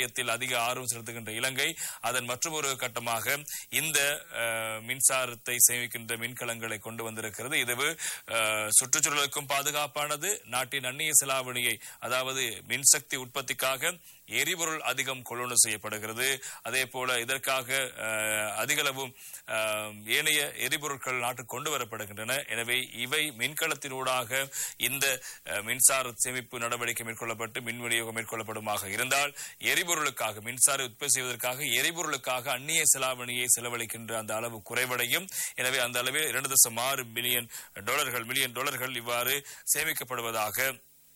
விடயத்தில் அதிக ஆர்வம் செலுத்துகின்ற இலங்கை அதன் மற்றொரு கட்டமாக இந்த அஹ், மின்சாரத்தை சேமிக்கின்ற மின்கலங்களை கொண்டு வந்திருக்கிறது இது அஹ், சுற்றுச்சூழலுக்கும் பாதுகாப்பானது நாட்டின் அந்நிய செலாவணியை அதாவது மின்சக்தி உற்பத்திக்காக எரிபொருள் அதிகம் கொள்வனவு செய்யப்படுகிறது அதே போல இதற்காக அஹ், அதிகளவும் அஹ், ஏனைய எரிபொருட்கள் நாட்டுக்கு கொண்டு வரப்படுகின்றன எனவே இவை மின்கலத்தினூடாக இந்த அஹ், மின்சார சேமிப்பு நடவடிக்கை மேற்கொள்ளப்பட்டு மின் விநியோகம் மேற்கொள்ளப்படுமாக இருந்தால் எரிபொருளுக்காக மின்சார உற்பத்தி செய்வதற்காக எரிபொருளுக்காக அந்நிய செலாவணியை செலவழிக்கின்ற அந்த அளவு குறைவடையும் எனவே அந்த அளவில் இரண்டு தசம் ஆறு பில்லியன் டாலர்கள் மில்லியன் டாலர்கள் இவ்வாறு சேமிக்கப்படுவதாக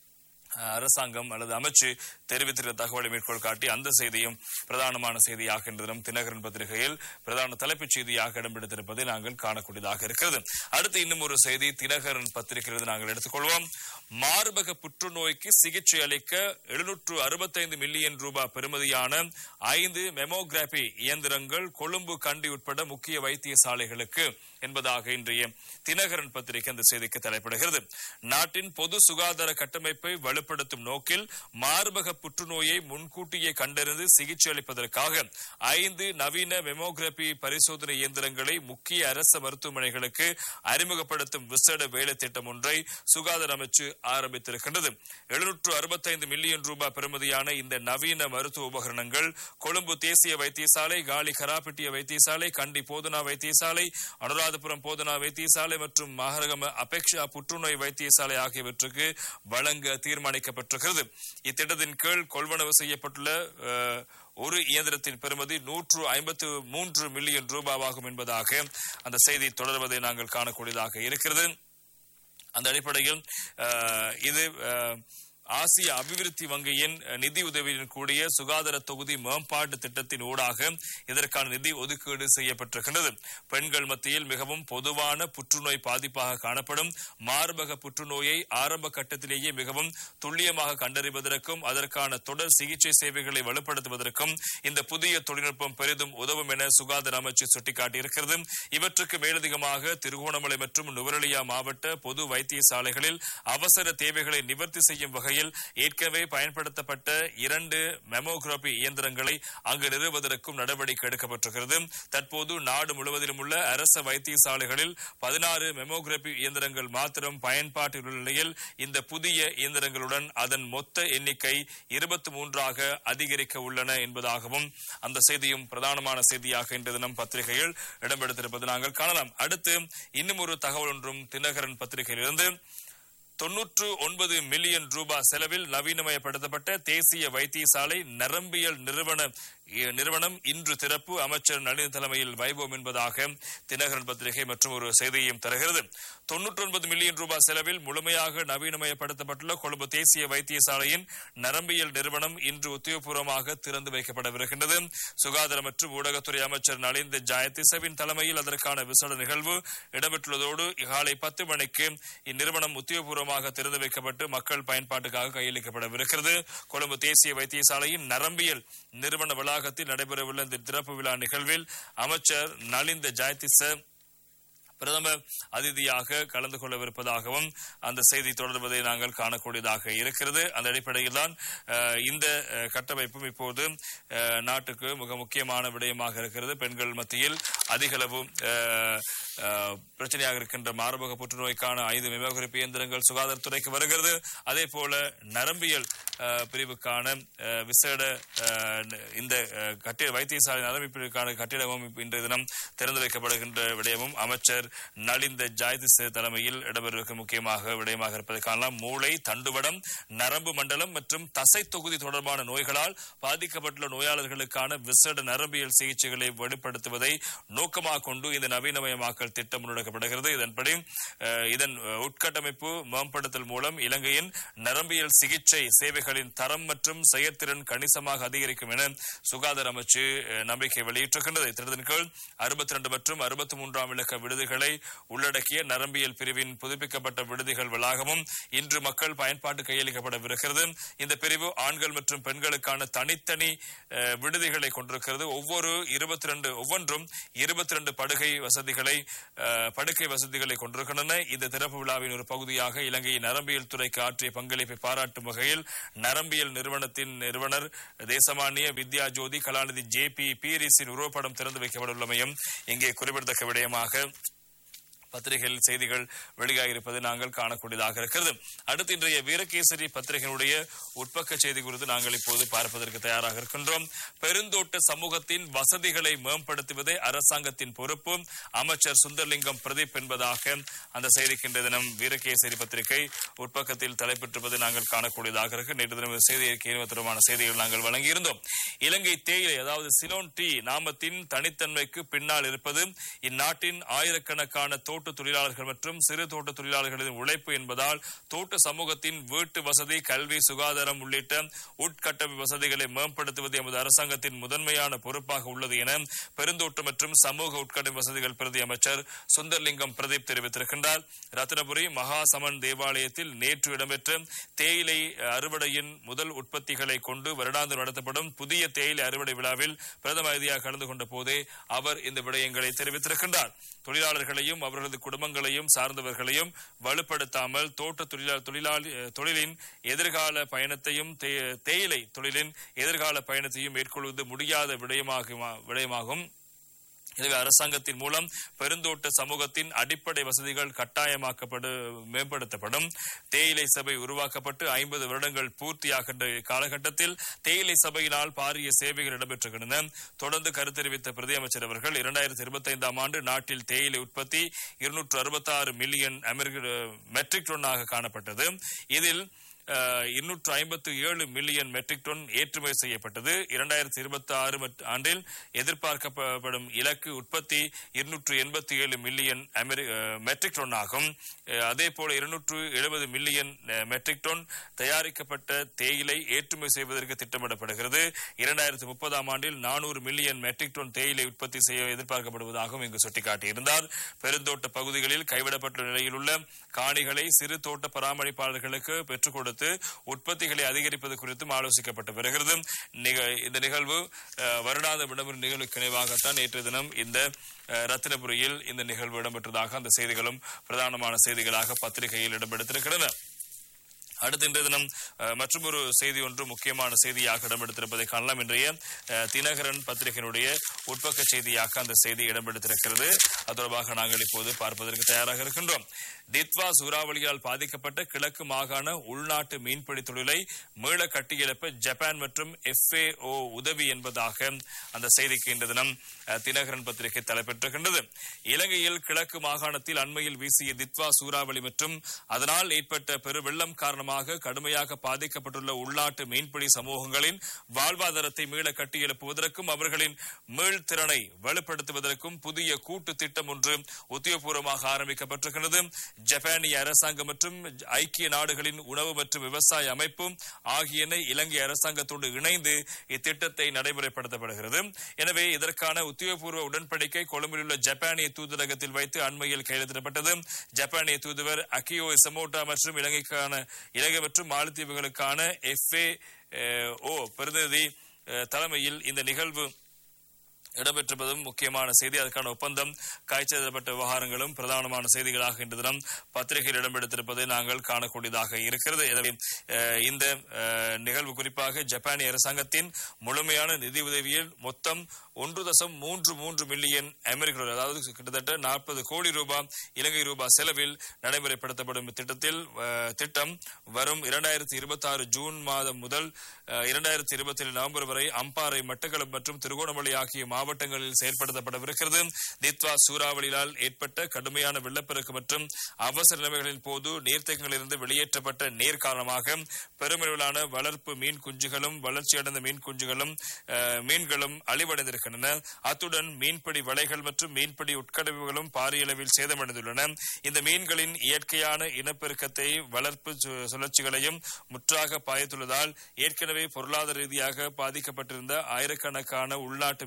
அஹ், அரசாங்கம் அல்லது அமைச்சு தெரிவித்திருக்கிற தகவலை மேற்கோள் காட்டி அந்த செய்தியும் பிரதானமான செய்தியாக இன்று தினம் தினகரன் பத்திரிகையில் பிரதான தலைப்புச் செய்தியாக இடம்பெடுத்திருப்பதை நாங்கள் காணக்கூடியதாக இருக்கிறது அடுத்து இன்னும் ஒரு செய்தி தினகரன் பத்திரிகையிலிருந்து நாங்கள் எடுத்துக்கொள்வோம் மார்பக புற்றுநோய்க்கு சிகிச்சை அளிக்க எழுநூற்று அறுபத்தைந்து மில்லியன் ரூபாய் பெறுமதியான ஐந்து மெமோகிராபி இயந்திரங்கள் கொழும்பு கண்டி உட்பட முக்கிய வைத்தியசாலைகளுக்கு என்பதாக இன்றைய தினகரன் பத்திரிகை அந்த செய்திக்கு தலைப்படுகிறது நாட்டின் பொது சுகாதார கட்டமைப்பை வலுப்படுத்தும் நோக்கில் மார்பக புற்றுநோயை முன்கூட்டியே கண்டறிந்து சிகிச்சை அளிப்பதற்காக ஐந்து நவீன மெமோகிராபி பரிசோதனை இயந்திரங்களை முக்கிய அரசு மருத்துவமனைகளுக்கு அறிமுகப்படுத்தும் விசேட வேலை திட்டம் ஒன்றை சுகாதார அமைச்சு ஆரம்பித்திருக்கின்றது எழுநூற்று அறுபத்தைந்து மில்லியன் ரூபாய் பெறுமதியான இந்த நவீன மருத்துவ உபகரணங்கள் கொழும்பு தேசிய வைத்தியசாலை காலி கராப்பிட்டிய வைத்தியசாலை கண்டி போதனா வைத்தியசாலை அனுராதபுரம் போதனா வைத்தியசாலை மற்றும் மகரகம அபேக்ஷா புற்றுநோய் வைத்தியசாலை ஆகியவற்றுக்கு வழங்க தீர்மானிக்கப்பட்டிருக்கிறது இத்திட்டத்தின் கீழ் கொள்வனவு செய்யப்பட்டுள்ள அஹ், ஒரு இயந்திரத்தின் பெறுமதி நூற்று ஐம்பத்து மூன்று மில்லியன் ரூபாவாகும் என்பதாக அந்த செய்தி தொடர்வதை நாங்கள் காணக்கூடியதாக இருக்கிறது அந்த அடிப்படையில் அஹ், இது அஹ், ஆசிய அபிவிருத்தி வங்கியின் அஹ், நிதி உதவியுடன் கூடிய சுகாதார தொகுதி மேம்பாட்டு திட்டத்தின் ஊடாக இதற்கான நிதி ஒதுக்கீடு செய்யப்பட்டிருக்கின்றது பெண்கள் மத்தியில் மிகவும் பொதுவான புற்றுநோய் பாதிப்பாக காணப்படும் மார்பக புற்றுநோயை ஆரம்ப கட்டத்திலேயே மிகவும் துல்லியமாக கண்டறிவதற்கும் அதற்கான தொடர் சிகிச்சை சேவைகளை வலுப்படுத்துவதற்கும் இந்த புதிய தொழில்நுட்பம் பெரிதும் உதவும் என சுகாதார அமைச்சு சுட்டிக்காட்டியிருக்கிறது இவற்றுக்கு மேலதிகமாக திருகோணமலை மற்றும் நுவரெலியா மாவட்ட பொது வைத்தியசாலைகளில் அவசர தேவைகளை நிவர்த்தி செய்யும் வகையில் ஏற்கனவே பயன்படுத்தப்பட்ட இரண்டு மெமோகிராபி இயந்திரங்களை அங்கு நிறுவுவதற்கும் நடவடிக்கை எடுக்கப்பட்டிருக்கிறது தற்போது நாடு முழுவதிலும் உள்ள அரச வைத்தியசாலைகளில் பதினாறு மெமோகிராபி இயந்திரங்கள் மாத்திரம் பயன்பாட்டில் உள்ள நிலையில் இந்த புதிய இயந்திரங்களுடன் அதன் மொத்த எண்ணிக்கை இருபத்தி மூன்றாக அதிகரிக்க உள்ளன என்பதாகவும் அந்த செய்தியும் பிரதானமான செய்தியாக இன்று தினம் பத்திரிகையில் இடம்பெடுத்திருப்பது நாங்கள் காணலாம் அடுத்து இன்னும் ஒரு தகவல் ஒன்றும் தினகரன் பத்திரிகையிலிருந்து தொன்னூற்று ஒன்பது மில்லியன் ரூபாய் செலவில் நவீனமயப்படுத்தப்பட்ட தேசிய வைத்தியசாலை நரம்பியல் நிறுவன நிறுவனம் இன்று திறப்பு அமைச்சர் நளின் தலைமையில் வைபவம் என்பதாக தினகரன் பத்திரிகை மற்றும் ஒரு செய்தியையும் தருகிறது தொன்னூற்றி ஒன்பது மில்லியன் ரூபாய் செலவில் முழுமையாக நவீனமயப்படுத்தப்பட்டுள்ள கொழும்பு தேசிய வைத்தியசாலையின் நரம்பியல் நிறுவனம் இன்று உத்தியோகபூர்வமாக திறந்து வைக்கப்படவிருக்கின்றது சுகாதார மற்றும் ஊடகத்துறை அமைச்சர் நலிந்த ஜாயதிசவின் தலைமையில் அதற்கான விசேட நிகழ்வு இடம்பெற்றுள்ளதோடு காலை பத்து மணிக்கு இந்நிறுவனம் உத்தியோகபூர்வமாக திறந்து வைக்கப்பட்டு மக்கள் பயன்பாட்டுக்காக கையளிக்கப்படவிருக்கிறது கொழும்பு தேசிய வைத்தியசாலையின் நரம்பியல் நிறுவன வளாகத்தில் நடைபெறவுள்ள இந்த திறப்பு விழா நிகழ்வில் அமைச்சர் நலிந்த ஜாயதிச பிரதமர் அதிதியாக கலந்து கொள்ளவிருப்பதாகவும் அந்த செய்தி தொடர்வதை நாங்கள் காணக்கூடியதாக இருக்கிறது அந்த அடிப்படையில் தான் அஹ், இந்த அஹ், கட்டமைப்பும் இப்போது அஹ், நாட்டுக்கு மிக முக்கியமான விடயமாக இருக்கிறது பெண்கள் மத்தியில் அதிகளவு அஹ், அஹ், பிரச்சனையாக இருக்கின்ற மார்பக புற்றுநோய்க்கான ஐந்து மெமோகிராபி இயந்திரங்கள் சுகாதாரத்துறைக்கு வருகிறது அதே போல நரம்பியல் அஹ், பிரிவுக்கான அஹ், விசேட அஹ், இந்த அஹ், கட்டிட வைத்தியசாலை நலமிப்பிற்கான கட்டிடமும் இன்றைய தினம் திறந்து வைக்கப்படுகின்ற விடயமும் அமைச்சர் நலிந்த ஜாயதிஸ் தலைமையில் இடம்பெறுவதற்கு முக்கியமாக விடயமாக இருப்பதை காணலாம் மூளை தண்டுவடம் நரம்பு மண்டலம் மற்றும் தசை தொகுதி தொடர்பான நோய்களால் பாதிக்கப்பட்டுள்ள நோயாளர்களுக்கான விசேட நரம்பியல் சிகிச்சைகளை வெளிப்படுத்துவதை நோக்கமாக கொண்டு இந்த நவீனமயமாக்கல் திட்டம் முன்னெடுக்கப்படுகிறது இதன்படி அஹ், இதன் அஹ், உட்கட்டமைப்பு மேம்படுத்தல் மூலம் இலங்கையின் நரம்பியல் சிகிச்சை சேவைகளின் தரம் மற்றும் செயற்திறன் கணிசமாக அதிகரிக்கும் என சுகாதார அமைச்சு அஹ், நம்பிக்கை வெளியிட்டிருக்கின்றது இத்திட்டத்தின் கீழ் அறுபத்தி ரெண்டு மற்றும் அறுபத்தி மூன்றாம் இலக்க விடுதிகளை வசதிகளை உள்ளடக்கிய நரம்பியல் பிரிவின் புதுப்பிக்கப்பட்ட விடுதிகள் வளாகமும் இன்று மக்கள் பயன்பாட்டு கையளிக்கப்படவிருக்கிறது இந்த பிரிவு ஆண்கள் மற்றும் பெண்களுக்கான தனித்தனி அஹ், விடுதிகளை கொண்டிருக்கிறது ஒவ்வொரு இருபத்தி ரெண்டு ஒவ்வொன்றும் இருபத்தி ரெண்டு படுகை வசதிகளை அஹ், படுக்கை வசதிகளை கொண்டிருக்கின்றன இந்த திறப்பு விழாவின் ஒரு பகுதியாக இலங்கையின் நரம்பியல் துறைக்கு ஆற்றிய பங்களிப்பை பாராட்டும் வகையில் நரம்பியல் நிறுவனத்தின் நிறுவனர் தேசமானிய வித்யா ஜோதி கலாநிதி ஜே பி பீரிஸின் உருவப்படம் திறந்து வைக்கப்பட்டுள்ளமையும் இங்கே குறிப்பிடத்தக்க விடயமாக பத்திரிகையில் செய்திகள் வெளியாகியிருப்பது நாங்கள் காணக்கூடியதாக இருக்கிறது அடுத்து இன்றைய வீரகேசரி பத்திரிகையினுடைய உட்பக்க செய்தி குறித்து நாங்கள் இப்போது பார்ப்பதற்கு தயாராக இருக்கின்றோம் பெருந்தோட்ட சமூகத்தின் வசதிகளை மேம்படுத்துவதே அரசாங்கத்தின் பொறுப்பு அமைச்சர் சுந்தர்லிங்கம் பிரதீப் என்பதாக அந்த செய்திக்கு இன்றைய தினம் வீரகேசரி பத்திரிகை உட்பக்கத்தில் தலைப்பெற்றிருப்பது நாங்கள் காணக்கூடியதாக இருக்கு நேற்று தினம் செய்திக்கு இருபத்தரமான செய்திகள் நாங்கள் வழங்கியிருந்தோம் இலங்கை தேயிலை அதாவது சிலோன் டீ நாமத்தின் தனித்தன்மைக்கு பின்னால் இருப்பது இந்நாட்டின் ஆயிரக்கணக்கான தோட்ட தொழிலாளர்கள் மற்றும் சிறு தோட்ட தொழிலாளர்களின் உழைப்பு என்பதால் தோட்ட சமூகத்தின் வீட்டு வசதி கல்வி சுகாதாரம் உள்ளிட்ட உட்கட்டமைப்பு வசதிகளை மேம்படுத்துவது எமது அரசாங்கத்தின் முதன்மையான பொறுப்பாக உள்ளது என பெருந்தோட்ட மற்றும் சமூக உட்கட்டமைப்பு வசதிகள் பிரதி அமைச்சர் சுந்தர்லிங்கம் பிரதீப் தெரிவித்திருக்கின்றார் ரத்னபுரி மகாசமன் தேவாலயத்தில் நேற்று இடம்பெற்ற தேயிலை அறுவடையின் முதல் உற்பத்திகளை கொண்டு வருடாந்தம் நடத்தப்படும் புதிய தேயிலை அறுவடை விழாவில் பிரதம அதிதியாக கலந்து கொண்ட போதே அவர் இந்த விடயங்களை தெரிவித்திருக்கின்றார் தொழிலாளர்களையும் அவர்களது குடும்பங்களையும் சார்ந்தவர்களையும் வலுப்படுத்தாமல் தோட்ட தொழிலாளர் தொழிலாளி தொழிலின் எதிர்கால பயணத்தையும் தே- தேயிலை தொழிலின் எதிர்கால பயணத்தையும் மேற்கொள்வது முடியாத விடயமாகும் விடயமாகும் எனவே அரசாங்கத்தின் மூலம் பெருந்தோட்ட சமூகத்தின் அடிப்படை வசதிகள் கட்டாயமாக்கப்படு மேம்படுத்தப்படும் தேயிலை சபை உருவாக்கப்பட்டு ஐம்பது வருடங்கள் பூர்த்தியாகின்ற காலகட்டத்தில் தேயிலை சபையினால் பாரிய சேவைகள் இடம்பெற்றுகின்றன தொடர்ந்து கருத்தெரிவித்த பிரதி அமைச்சர் அவர்கள் இரண்டாயிரத்தி இருபத்தி ஐந்தாம் ஆண்டு நாட்டில் தேயிலை உற்பத்தி இருநூற்று அறுபத்தாறு மில்லியன் அமெரிக்க மெட்ரிக் டன்னாக காணப்பட்டது இதில் இருநூற்று ஐம்பத்து ஏழு மில்லியன் மெட்ரிக் டன் ஏற்றுமதி செய்யப்பட்டது இரண்டாயிரத்தி இருபத்தி ஆறு ஆண்டில் எதிர்பார்க்கப்படும் இலக்கு உற்பத்தி இருநூற்று எண்பத்தி ஏழு மில்லியன் அமெரி- அஹ், மெட்ரிக் டன் ஆகும் அஹ், அதே போல இருநூற்று எழுபது மில்லியன் அஹ், மெட்ரிக் டன் தயாரிக்கப்பட்ட தேயிலை ஏற்றுமதி செய்வதற்கு திட்டமிடப்படுகிறது இரண்டாயிரத்தி முப்பதாம் ஆண்டில் நானூறு மில்லியன் மெட்ரிக் டன் தேயிலை உற்பத்தி செய்ய எதிர்பார்க்கப்படுவதாகவும் இங்கு சுட்டிக்காட்டியிருந்தார் பெருந்தோட்ட பகுதிகளில் கைவிடப்பட்ட நிலையில் உள்ள காணிகளை சிறு தோட்ட பராமரிப்பாளர்களுக்கு பெற்றுக் கொடுத்து உற்பத்திகளை அதிகரிப்பது குறித்தும் ஆலோசிக்கப்பட்டு வருகிறது நிக- இந்த நிகழ்வு அஹ், வருடாந்த விடுமுறை நிகழ்வுக்கு நினைவாகத்தான் நேற்று தினம் இந்த அஹ், ரத்தினபுரியில் இந்த நிகழ்வு இடம்பெற்றதாக அந்த செய்திகளும் பிரதானமான செய்திகளாக பத்திரிகையில் இடம்பெடுத்திருக்கின்றன அடுத்த இன்றைய தினம் அஹ், மற்றொரு செய்தி ஒன்று முக்கியமான செய்தியாக இடம்பெடுத்திருப்பதை காணலாம் இன்றைய அஹ், தினகரன் பத்திரிகையினுடைய உட்பக்க செய்தியாக அந்த செய்தி இடம்பெடுத்திருக்கிறது அது தொடர்பாக நாங்கள் இப்போது பார்ப்பதற்கு தயாராக இருக்கின்றோம் தித்வா சூறாவளியால் பாதிக்கப்பட்ட கிழக்கு மாகாண உள்நாட்டு மீன்பிடி தொழிலை மீள கட்டியெழுப்ப ஜப்பான் மற்றும் எஃப்ஏஓ உதவி என்பதாக அந்த செய்திக்கு இன்று தினம் அஹ், தினகரன் பத்திரிகை தலைப்பெற்றிருக்கின்றது இலங்கையில் கிழக்கு மாகாணத்தில் அண்மையில் வீசிய தித்வா சூறாவளி மற்றும் அதனால் ஏற்பட்ட பெரு வெள்ளம் காரணமாக கடுமையாக பாதிக்கப்பட்டுள்ள உள்நாட்டு மீன்பிடி சமூகங்களின் வாழ்வாதாரத்தை மீள கட்டியெழுப்புவதற்கும் அவர்களின் மீள்திறனை வலுப்படுத்துவதற்கும் புதிய கூட்டு திட்டம் ஒன்று உத்தியோகபூர்வமாக ஆரம்பிக்கப்பட்டிருக்கிறது ஜப்பானிய அரசாங்கம் மற்றும் ஐக்கிய நாடுகளின் உணவு மற்றும் விவசாய அமைப்பு ஆகியன இலங்கை அரசாங்கத்தோடு இணைந்து இத்திட்டத்தை நடைமுறைப்படுத்தப்படுகிறது எனவே இதற்கான உத்தியோகபூர்வ உடன்படிக்கை கொழும்பில் உள்ள ஜப்பானிய தூதரகத்தில் வைத்து அண்மையில் கையெழுத்திடப்பட்டது ஜப்பானிய தூதுவர் அகியோ இசமோட்டா மற்றும் இலங்கைக்கான இலங்கை மற்றும் மாலத்தீவுகளுக்கான எஃப்ஏ ஓ பிரதிநிதி அஹ், தலைமையில் இந்த நிகழ்வு இடம்பெற்றிருப்பதும் முக்கியமான செய்தி அதற்கான ஒப்பந்தம் காய்ச்செழுதப்பட்ட விவகாரங்களும் பிரதானமான செய்திகளாக இன்று தினம் பத்திரிகையில் இடம்பெடுத்திருப்பதை நாங்கள் காணக்கூடியதாக இருக்கிறது எனவே அஹ், இந்த அஹ், நிகழ்வு குறிப்பாக ஜப்பானிய அரசாங்கத்தின் முழுமையான நிதி உதவியில் மொத்தம் ஒன்று தசம் மூன்று மூன்று மில்லியன் அமெரிக்க டாலர் அதாவது கிட்டத்தட்ட நாற்பது கோடி ரூபாய் இலங்கை ரூபாய் செலவில் நடைமுறைப்படுத்தப்படும் இத்திட்டத்தில் அஹ், திட்டம் வரும் இரண்டாயிரத்தி இருபத்தி ஆறு ஜூன் மாதம் முதல் இரண்டாயிரத்தி இருபத்தி ஏழு நவம்பர் வரை அம்பாறை மட்டக்களப்பு மற்றும் திருகோணமலை ஆகிய மாவட்டங்களில் செயல்படுத்தப்படவிருக்கிறது தித்வா சூறாவளியால் ஏற்பட்ட கடுமையான வெள்ளப்பெருக்கு மற்றும் அவசர நிலைமைகளின் போது நீர்த்தேக்கங்களிலிருந்து வெளியேற்றப்பட்ட நீர் காரணமாக பெருமளவிலான வளர்ப்பு மீன் குஞ்சுகளும் வளர்ச்சியடைந்த மீன் குஞ்சுகளும் அஹ், மீன்களும் அழிவடைந்திருக்கின்றன அத்துடன் மீன்பிடி வலைகள் மற்றும் மீன்பிடி உட்கடவுகளும் பாரிய அளவில் சேதமடைந்துள்ளன இந்த மீன்களின் இயற்கையான இனப்பெருக்கத்தை வளர்ப்பு சு- சுழற்சிகளையும் முற்றாக பாய்த்துள்ளதால் ஏற்கனவே பொருளாதார ரீதியாக பாதிக்கப்பட்டிருந்த ஆயிரக்கணக்கான உள்நாட்டு மீனவ குடும்பங்கள்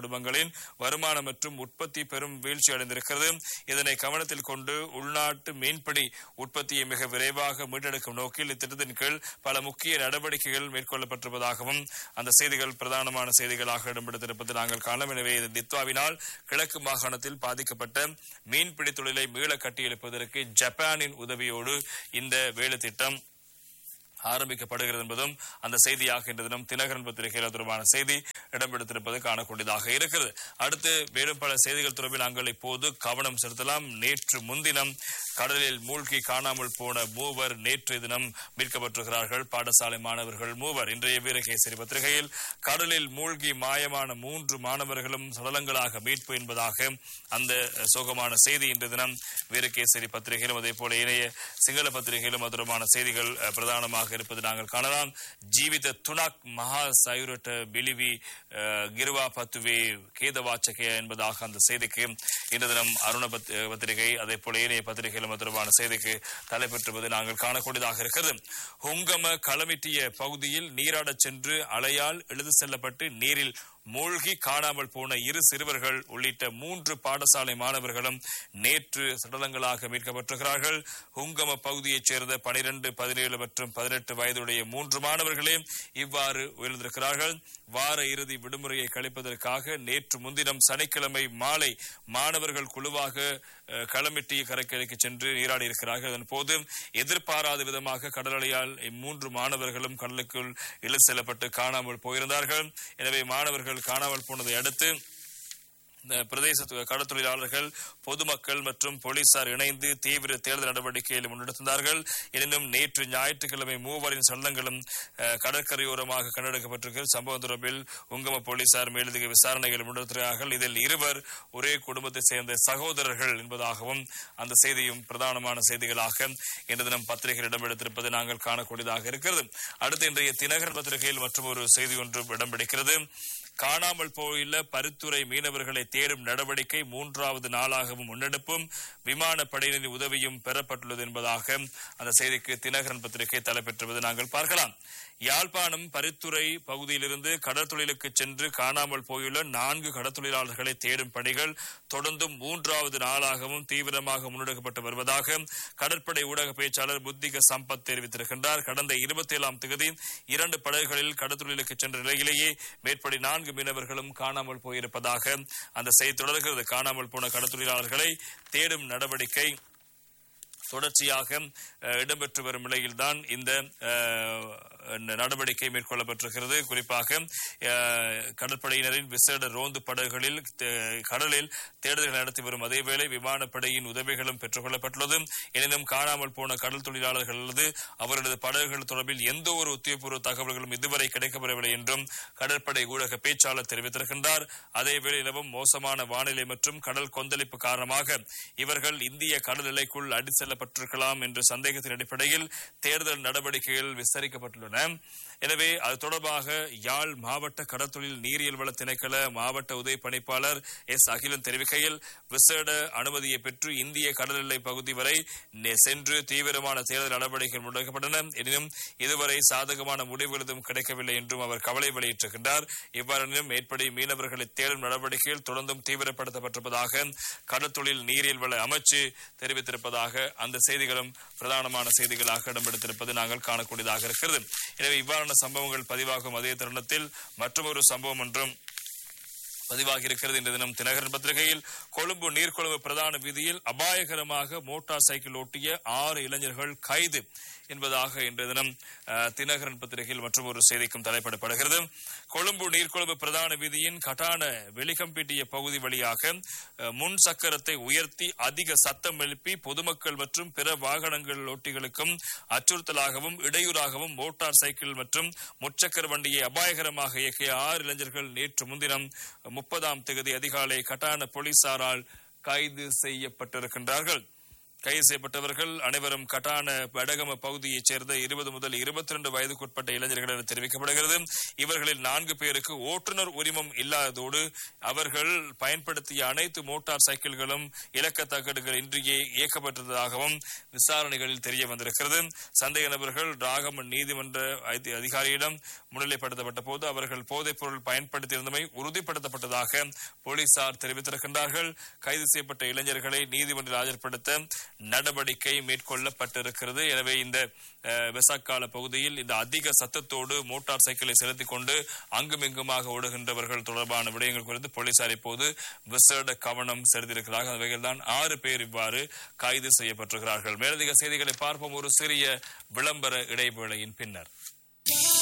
குடும்பங்களின் வருமானம் மற்றும் உற்பத்தி பெரும் வீழ்ச்சி அடைந்திருக்கிறது இதனை கவனத்தில் கொண்டு உள்நாட்டு மீன்பிடி உற்பத்தியை மிக விரைவாக மீட்டெடுக்கும் நோக்கில் இத்திட்டத்தின் கீழ் பல முக்கிய நடவடிக்கைகள் மேற்கொள்ளப்பட்டிருப்பதாகவும் அந்த செய்திகள் பிரதானமான செய்திகளாக இடம்பெடுத்திருப்பது நாங்கள் காணலாம் எனவே இது தித்வாவினால் கிழக்கு மாகாணத்தில் பாதிக்கப்பட்ட மீன்பிடி தொழிலை மீள கட்டியெழுப்பதற்கு ஜப்பானின் உதவியோடு இந்த வேலை திட்டம் ஆரம்பிக்கப்படுகிறது என்பதும் அந்த செய்தியாக இன்று தினம் தினகரன் பத்திரிகையில் தொடர்பான செய்தி இடம்பெடுத்திருப்பது காணக்கூடியதாக இருக்கிறது அடுத்து மேலும் பல செய்திகள் தொடர்பில் நாங்கள் இப்போது கவனம் செலுத்தலாம் நேற்று முன்தினம் கடலில் மூழ்கி காணாமல் போன மூவர் நேற்று தினம் மீட்கப்பட்டிருக்கிறார்கள் பாடசாலை மாணவர்கள் மூவர் இன்றைய வீரகேசரி பத்திரிகையில் கடலில் மூழ்கி மாயமான மூன்று மாணவர்களும் சடலங்களாக மீட்பு என்பதாக அந்த சோகமான செய்தி இன்று தினம் வீரகேசரி பத்திரிகையிலும் அதே போல இணைய சிங்கள பத்திரிகையிலும் அது தொடர்பான செய்திகள் அஹ், பிரதானமாக இருப்பது நாங்கள் காணலாம் ஜீவித துணக் மகா சைரட்ட பிலிவி அஹ், கிருவா பத்துவே கேதவாச்சகே என்பதாக அந்த செய்திக்கு இன்று தினம் அருண பத்- பத்திரிகை அதே போல ஏனைய பத்திரிகையிலும் அது தொடர்பான செய்திக்கு தலைப்பெற்றுவது நாங்கள் காணக்கூடியதாக இருக்கிறது ஹுங்கம களமிட்டிய பகுதியில் நீராடச் சென்று அலையால் எழுது செல்லப்பட்டு நீரில் மூழ்கி காணாமல் போன இரு சிறுவர்கள் உள்ளிட்ட மூன்று பாடசாலை மாணவர்களும் நேற்று சடலங்களாக மீட்கப்பட்டிருக்கிறார்கள் ஹுங்கம பகுதியைச் சேர்ந்த பனிரெண்டு பதினேழு மற்றும் பதினெட்டு வயதுடைய மூன்று மாணவர்களே இவ்வாறு உயர்ந்திருக்கிறார்கள் வார இறுதி விடுமுறையை கழிப்பதற்காக நேற்று முன்தினம் சனிக்கிழமை மாலை மாணவர்கள் குழுவாக அஹ், களமிட்டிய கரைக்கரைக்கு சென்று நீராடி இருக்கிறார்கள் அதன் போது எதிர்பாராத விதமாக கடலலையால் இம்மூன்று மாணவர்களும் கடலுக்குள் இழு செல்லப்பட்டு காணாமல் போயிருந்தார்கள் எனவே மாணவர்கள் காணாமல் போனதை அடுத்து இந்த பிரதேச து- கடற்தொழிலாளர்கள் பொதுமக்கள் மற்றும் போலீசார் இணைந்து தீவிர தேடுதல் நடவடிக்கைகளை முன்னெடுத்தார்கள் எனினும் நேற்று ஞாயிற்றுக்கிழமை மூவரின் சடலங்களும் அஹ், கடற்கரையோரமாக கண்டெடுக்கப்பட்டிருக்கிறது சம்பவம் தொடர்பில் உங்கம போலீசார் மேலதிக விசாரணைகளை முன்னெடுக்கிறார்கள் இதில் இருவர் ஒரே குடும்பத்தைச் சேர்ந்த சகோதரர்கள் என்பதாகவும் அந்த செய்தியும் பிரதானமான செய்திகளாக இன்று தினம் பத்திரிகையில் இடம்பெடுத்திருப்பது நாங்கள் காணக்கூடியதாக இருக்கிறது அடுத்து இன்றைய தினகர் பத்திரிகையில் மற்றும் ஒரு செய்தி ஒன்று இடம் பிடிக்கிறது காணாமல் போயுள்ள பருத்துறை மீனவர்களை தேடும் நடவடிக்கை மூன்றாவது நாளாகவும் முன்னெடுப்பும் விமானப்படையினரின் உதவியும் பெறப்பட்டுள்ளது என்பதாக அந்த செய்திக்கு தினகரன் பத்திரிகை தலைப்பெற்றுவது நாங்கள் பார்க்கலாம் யாழ்ப்பாணம் பருத்துறை பகுதியிலிருந்து கடற்தொழிலுக்கு சென்று காணாமல் போயுள்ள நான்கு கடற்தொழிலாளர்களை தேடும் பணிகள் தொடர்ந்தும் மூன்றாவது நாளாகவும் தீவிரமாக முன்னெடுக்கப்பட்டு வருவதாக கடற்படை ஊடக பேச்சாளர் புத்திக சம்பத் தெரிவித்திருக்கின்றார் கடந்த இருபத்தி ஏழாம் தேதி இரண்டு படகுகளில் கடற்தொழிலுக்கு சென்ற நிலையிலேயே மேற்படி நான்கு மீனவர்களும் காணாமல் போயிருப்பதாக அந்த செய்தி தொடர்கிறது காணாமல் போன கடற்தொழிலாளர்களை தேடும் நடவடிக்கை தொடர்ச்சியாக அஹ், இடம்பெற்று வரும் நிலையில்தான் இந்த அஹ், நடவடிக்கை மேற்கொள்ளப்பட்டிருக்கிறது குறிப்பாக அஹ், கடற்படையினரின் விசேட ரோந்து படகுகளில் தே- கடலில் தேடுதல் நடத்தி வரும் அதேவேளை விமானப்படையின் உதவிகளும் பெற்றுக் கொள்ளப்பட்டுள்ளது எனினும் காணாமல் போன கடல் தொழிலாளர்கள் அல்லது அவர்களது படகுகள் தொடர்பில் எந்த ஒரு உத்தியோகபூர்வ தகவல்களும் இதுவரை கிடைக்கப்பெறவில்லை என்றும் கடற்படை ஊடக பேச்சாளர் தெரிவித்திருக்கின்றார் அதேவேளை நிலவும் மோசமான வானிலை மற்றும் கடல் கொந்தளிப்பு காரணமாக இவர்கள் இந்திய கடல் எல்லைக்குள் அடி செல்லப்பட்டிருக்கலாம் என்ற சந்தேகத்தின் அடிப்படையில் தேர்தல் நடவடிக்கைகள் விசாரிக்கப்பட்டுள்ளன எனவே அது தொடர்பாக யாழ் மாவட்ட கடற்தொழில் நீரியல் வள திணைக்கள மாவட்ட உதவி பணிப்பாளர் எஸ் அகிலன் தெரிவிக்கையில் விசேட அனுமதியை பெற்று இந்திய கடல் எல்லை பகுதி வரை நெ- சென்று தீவிரமான தேர்தல் நடவடிக்கைகள் முன்னெடுக்கப்பட்டன எனினும் இதுவரை சாதகமான முடிவு எதுவும் கிடைக்கவில்லை என்றும் அவர் கவலை வெளியிட்டிருக்கின்றார் இவ்வாறெனினும் மேற்படி மீனவர்களை தேடும் நடவடிக்கைகள் தொடர்ந்தும் தீவிரப்படுத்தப்பட்டிருப்பதாக கடற்தொழில் நீரியல் வள அமைச்சு தெரிவித்திருப்பதாக அந்த செய்திகளும் பிரதானமான செய்திகளாக இடம்பெடுத்திருப்பது நாங்கள் காணக்கூடியதாக இருக்கிறது எனவே இவ்வாறான சம்பவங்கள் பதிவாகும் அதே தருணத்தில் மற்றொரு சம்பவம் ஒன்றும் பதிவாகி இருக்கிறது இன்று தினம் தினகரன் பத்திரிகையில் கொழும்பு நீர்கொழும்பு பிரதான வீதியில் அபாயகரமாக மோட்டார் சைக்கிள் ஓட்டிய ஆறு இளைஞர்கள் கைது என்பதாக இன்று தினம் அஹ், தினகரன் பத்திரிகையில் மற்றும் ஒரு செய்திக்கும் தலைப்பிடப்படுகிறது கொழும்பு நீர்கொழும்பு பிரதான வீதியின் கட்டான வெளிகம்பீட்டிய பகுதி வழியாக அஹ், முன் சக்கரத்தை உயர்த்தி அதிக சத்தம் எழுப்பி பொதுமக்கள் மற்றும் பிற வாகனங்கள் ஓட்டிகளுக்கும் அச்சுறுத்தலாகவும் இடையூறாகவும் மோட்டார் சைக்கிள் மற்றும் முச்சக்கர வண்டியை அபாயகரமாக இயக்கிய ஆறு இளைஞர்கள் நேற்று முன்தினம் முப்பதாம் தேதி அதிகாலை கட்டான போலீசாரால் கைது செய்யப்பட்டிருக்கின்றார்கள் கைது செய்யப்பட்டவர்கள் அனைவரும் கட்டான வடகம பகுதியைச் சேர்ந்த இருபது முதல் இருபத்தி ரெண்டு வயதுக்குட்பட்ட இளைஞர்கள் என தெரிவிக்கப்படுகிறது இவர்களில் நான்கு பேருக்கு ஓட்டுநர் உரிமம் இல்லாததோடு அவர்கள் பயன்படுத்திய அனைத்து மோட்டார் சைக்கிள்களும் இலக்க தகடுகள் இன்றியே இயக்கப்பட்டதாகவும் விசாரணைகளில் தெரிய வந்திருக்கிறது சந்தேக நபர்கள் ராகமன் நீதிமன்ற அதி- அதிகாரியிடம் முன்னிலைப்படுத்தப்பட்ட போது அவர்கள் போதைப் பொருள் பயன்படுத்தியிருந்தமை உறுதிப்படுத்தப்பட்டதாக போலீசார் தெரிவித்திருக்கின்றார்கள் கைது செய்யப்பட்ட இளைஞர்களை நீதிமன்றில் ஆஜர்படுத்த நடவடிக்கை மேற்கொள்ளப்பட்டிருக்கிறது எனவே இந்த அஹ், வெசாக்கால பகுதியில் இந்த அதிக சத்தத்தோடு மோட்டார் சைக்கிளை செலுத்திக் கொண்டு அங்குமிங்குமாக ஓடுகின்றவர்கள் தொடர்பான விடயங்கள் குறித்து போலீசார் இப்போது விசேட கவனம் செலுத்தியிருக்கிறார்கள் அந்த வகையில் தான் ஆறு பேர் இவ்வாறு கைது செய்யப்பட்டிருக்கிறார்கள் மேலதிக செய்திகளை பார்ப்போம் ஒரு சிறிய விளம்பர இடைவேளையின் பின்னர்